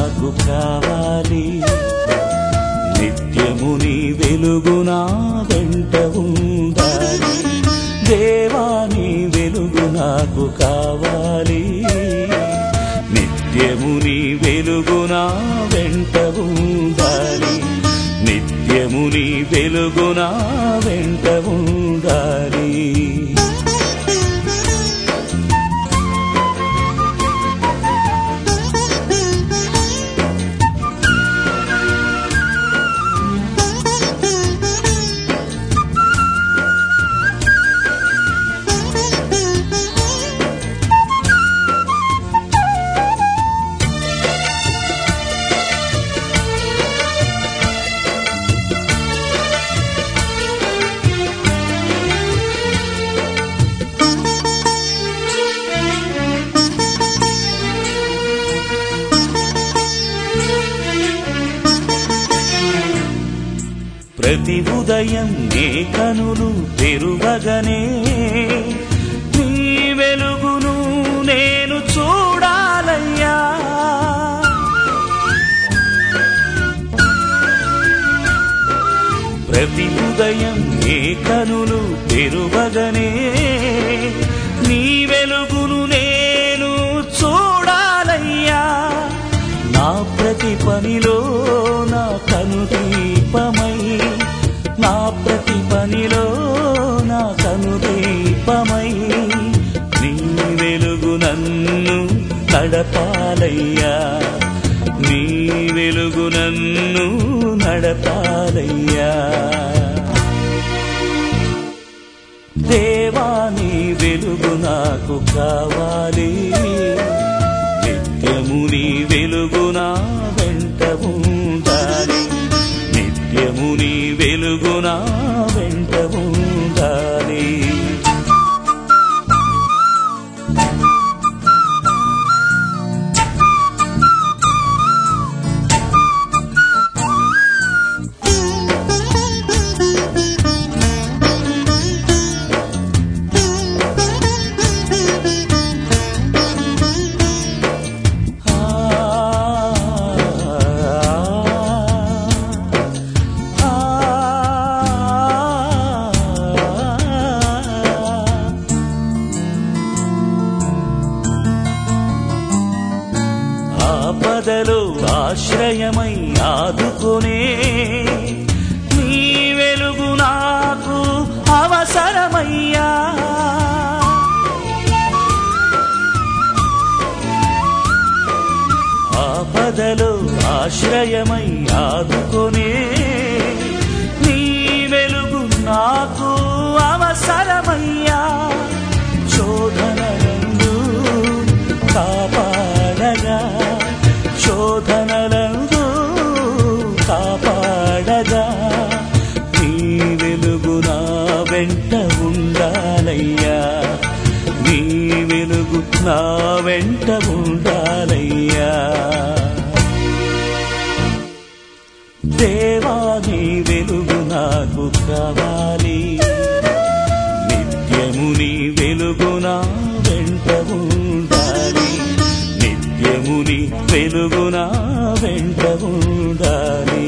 నాకు కావాలి నిత్యము నీ వెలుగు నా వెంట ఉండాలి దేవా నీ వెలుగు నాకు కావాలి నిత్యము నీ వెలుగు నా వెంట ఉండాలి నిత్యము నీ వెలుగు నా వెంట ఉండాలి ప్రతి ఉదయం నే కనులు తెరువగనే నీ వెలుగును నేను చూడాలయ్యా ప్రతి ఉదయం నే కనులు తెరువగనే నీ వెలుగును నేను చూడాలయ్యా నా ప్రతి పనిలో నా కను దీపమై నా ప్రతి పనిలో నా కను దీపమై నీ వెలుగు నన్ను నడపాలయ్యా నీ వెలుగు నన్ను నడపాలయ్యా దేవా నీ వెలుగు నాకు కావాలి నిత్యము నీ వెలుగు నా వెంట ఉండాలి నిత్యము నీ వెలుగు నా వెంట ఉండాలి ఆపదలో ఆశ్రయమై ఆదుకునే నీ వెలుగు నాకు అవసరమయ్యా ఆపదలో ఆశ్రయమై ఆదుకునే నీ వెలుగు నాకు అవసరమయ్యా శోధనలందు కాపాడగా శోధనలందు కాపాడగా నీ వెలుగు నా వెంట ఉండాలయ్యా నీ వెలుగు నా వెంట ఉండాలయ్యా దేవా నీ వెలుగు నాకు కావాలి నిత్యము నీ వెలుగు నా వెంట ఉండాలి నిత్యము నీ వెలుగు నా వెంట ఉండాలి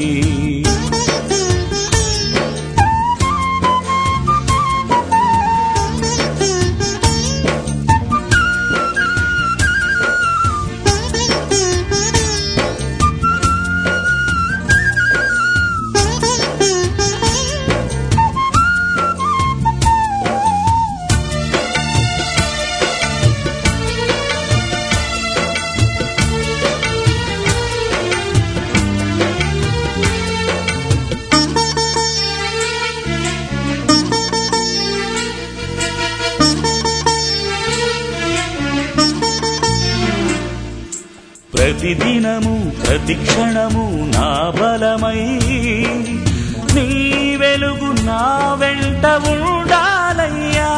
ప్రతిదినము ప్రతిక్షణము నా బలమై నీ వెలుగు నా వెంట ఉండాలయ్యా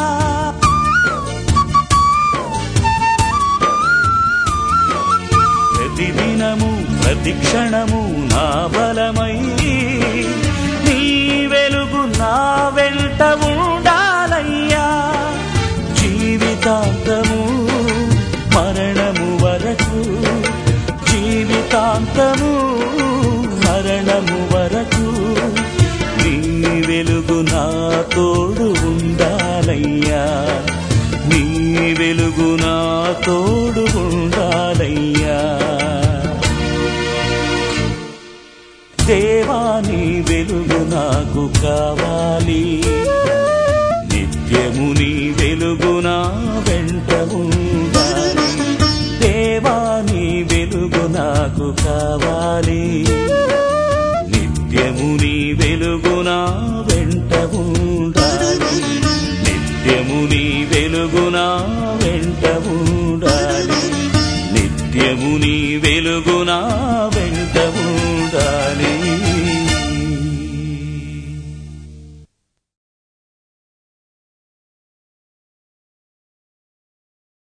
ప్రతిదినము ప్రతిక్షణము నా బలమై నీ వెలుగు నా వెంట ఉండాలయ్యా జీవితాంతము మరణము వరకు జీవిత నా తోడు ఉండాలయ్యా దేవాని వెలుగు నాకు కావాలి నిత్యము నీ వెలుగు నా వెంట ఉండాలి దేవాని వెలుగు నాకు కావాలి నిత్యము నీ వెలుగు